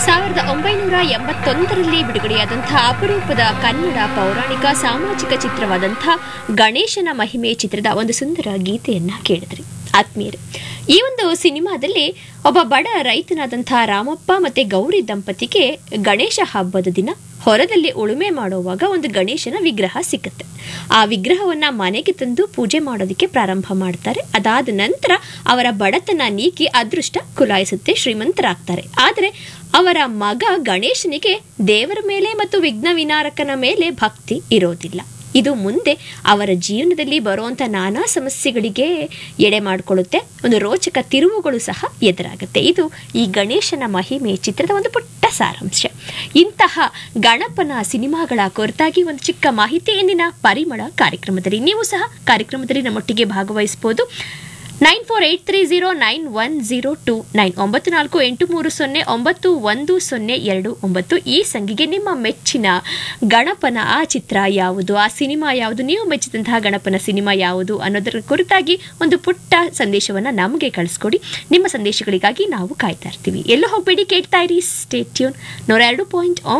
ಸಾವಿರದ ಒಂಬೈನೂರ ಎಂಬತ್ತೊಂದರಲ್ಲಿ ಬಿಡುಗಡೆಯಾದಂತಹ ಅಪರೂಪದ ಕನ್ನಡ ಪೌರಾಣಿಕ ಸಾಮಾಜಿಕ ಚಿತ್ರವಾದಂತಹ ಗಣೇಶನ ಮಹಿಮೆ ಚಿತ್ರದ ಒಂದು ಸುಂದರ ಗೀತೆಯನ್ನ ಕೇಳಿದ್ರಿ ಆತ್ಮೀಯರೇ ಈ ಒಂದು ಸಿನಿಮಾದಲ್ಲಿ ಒಬ್ಬ ಬಡ ರೈತನಾದಂತಹ ರಾಮಪ್ಪ ಮತ್ತೆ ಗೌರಿ ದಂಪತಿಗೆ ಗಣೇಶ ಹಬ್ಬದ ದಿನ ಹೊರದಲ್ಲಿ ಉಳುಮೆ ಮಾಡುವಾಗ ಒಂದು ಗಣೇಶನ ವಿಗ್ರಹ ಸಿಕ್ಕತ್ತೆ ಆ ವಿಗ್ರಹವನ್ನ ಮನೆಗೆ ತಂದು ಪೂಜೆ ಮಾಡೋದಕ್ಕೆ ಪ್ರಾರಂಭ ಮಾಡ್ತಾರೆ ಅದಾದ ನಂತರ ಅವರ ಬಡತನ ನೀಗಿ ಅದೃಷ್ಟ ಕುಲಾಯಿಸುತ್ತೆ ಶ್ರೀಮಂತರಾಗ್ತಾರೆ ಆದರೆ ಅವರ ಮಗ ಗಣೇಶನಿಗೆ ದೇವರ ಮೇಲೆ ಮತ್ತು ವಿಘ್ನ ವಿನಾರಕನ ಮೇಲೆ ಭಕ್ತಿ ಇರೋದಿಲ್ಲ ಇದು ಮುಂದೆ ಅವರ ಜೀವನದಲ್ಲಿ ಬರುವಂಥ ನಾನಾ ಸಮಸ್ಯೆಗಳಿಗೆ ಎಡೆ ಮಾಡಿಕೊಳ್ಳುತ್ತೆ ಒಂದು ರೋಚಕ ತಿರುವುಗಳು ಸಹ ಎದುರಾಗುತ್ತೆ ಇದು ಈ ಗಣೇಶನ ಮಹಿಮೆ ಚಿತ್ರದ ಒಂದು ಪುಟ್ಟ ಸಾರಾಂಶ ಇಂತಹ ಗಣಪನ ಸಿನಿಮಾಗಳ ಕುರಿತಾಗಿ ಒಂದು ಚಿಕ್ಕ ಮಾಹಿತಿ ಇಂದಿನ ಪರಿಮಳ ಕಾರ್ಯಕ್ರಮದಲ್ಲಿ ನೀವು ಸಹ ಕಾರ್ಯಕ್ರಮದಲ್ಲಿ ನಮ್ಮೊಟ್ಟಿಗೆ ಭಾಗವಹಿಸಬಹುದು nine four eight three zero nine one zero two nine ಒಂಬತ್ತು ನಾಲ್ಕು ಎಂಟು ಮೂರು ಸೊನ್ನೆ ಒಂಬತ್ತು ಒಂದು ಸೊನ್ನೆ ಎರಡು ಒಂಬತ್ತು ಈ ಸಂಖ್ಯೆಗೆ ನಿಮ್ಮ ಮೆಚ್ಚಿನ ಗಣಪನ ಆ ಚಿತ್ರ ಯಾವುದು ಆ ಸಿನಿಮಾ ಯಾವುದು ನೀವು ಮೆಚ್ಚಿದಂತಹ ಗಣಪನ ಸಿನಿಮಾ ಯಾವುದು ಅನ್ನೋದರ ಕುರಿತಾಗಿ ಒಂದು ಪುಟ್ಟ ಸಂದೇಶವನ್ನು ನಮಗೆ ಕಳಿಸ್ಕೊಡಿ ನಿಮ್ಮ ಸಂದೇಶಗಳಿಗಾಗಿ ನಾವು ಕಾಯ್ತಾ ಇರ್ತೀವಿ ಎಲ್ಲೂ ಹೋಗಬೇಡಿ ಕೇಳ್ತಾ ಇರಿ ಸ್ಟೇಟ್ಯೂನ್ ನೂರ ಎರಡು ಪಾಯಿಂಟ್